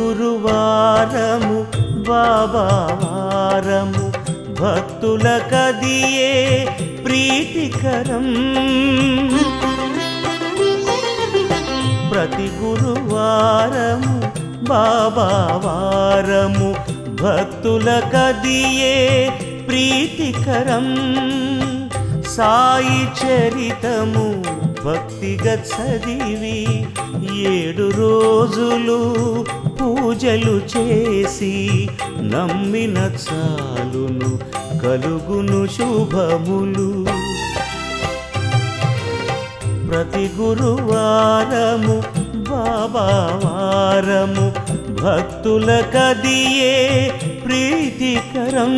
గురువారము బాబా వారము భక్తుల కదియే ప్రీతికరం ప్రతి గురువారము బాబా వారము భక్తుల కదియే ప్రీతికరం సాయి చరితము భక్తిగా చదివి ఏడు రోజులు పూజలు చేసి నమ్మిన చాలును కలుగును శుభములు ప్రతి గురువారము బాబా వారము భక్తుల కదియే ప్రీతికరం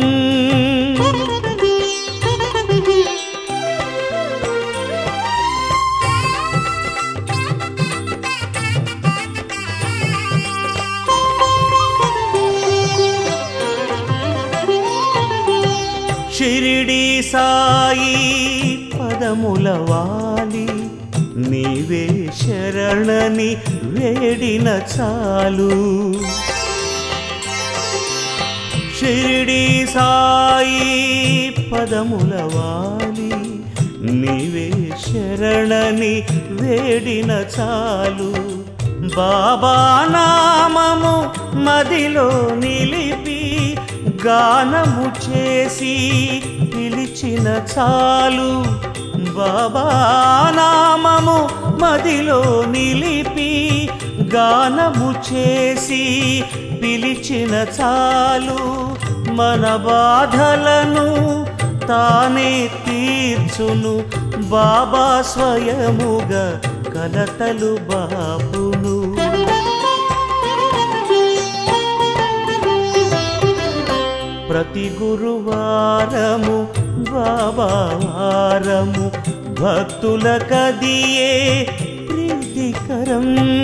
షిరిడి సాయి పదముల వాలి నీవే శరణని వేడిన చాలు షిరిడి సాయి పదముల వాలి నీవే శరణని వేడిన చాలు బాబా నామము మదిలో నిలిపి గానము చేసి పిలిచిన చాలు బాబా నామము మదిలో నిలిపి గానము చేసి పిలిచిన చాలు మన బాధలను తానే తీర్చును బాబా స్వయముగా కలతలు బాపును ప్రతి గురువారము బాబా వారము భక్తుల కదియే ప్రీతికరం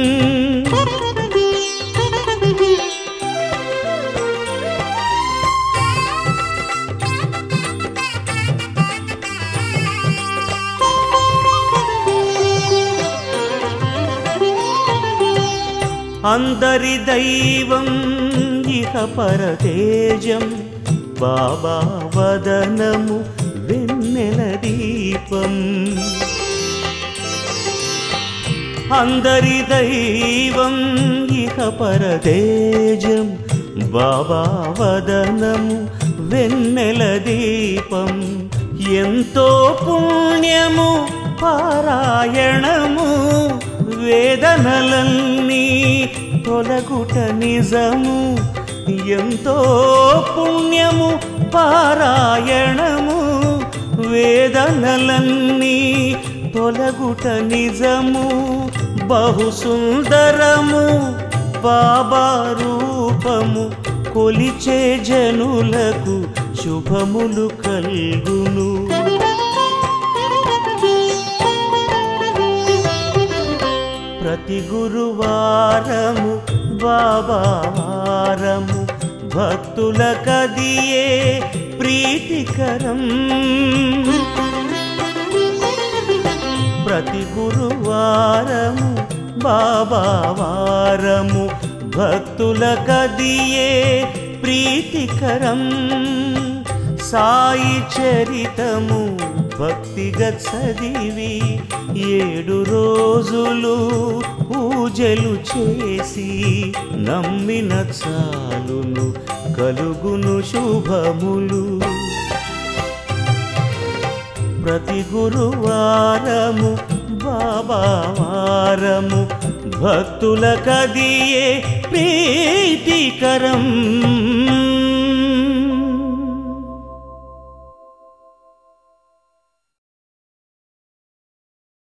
అందరి దైవం ఇహ పరతేజం బాబా వదనము వెన్నెల దీపం అందరి దైవం ఇహ పరతేజం బాబా వదనము వెన్నెల దీపం ఎంతో పుణ్యము పారాయణము వేదనలన్నీ తొలగుట నిజము ఎంతో పుణ్యము పారాయణము వేదనలన్నీ తొలగుట నిజము బహు సుందరము బాబా రూపము కొలిచే జనులకు శుభములు కల్గును ప్రతి గురువారము బాబా వారము భక్తుల కదియే ప్రీతికరం ప్రతి గురువారము బాబా వారము భక్తుల కదియే ప్రీతికరం సాయి చరితము భక్తిగా చదివి ఏడు రోజులు పూజలు చేసి నమ్మిన చాలును కలుగును శుభములు ప్రతి గురువారము బాబా వారము భక్తుల కదియే ప్రీతికరం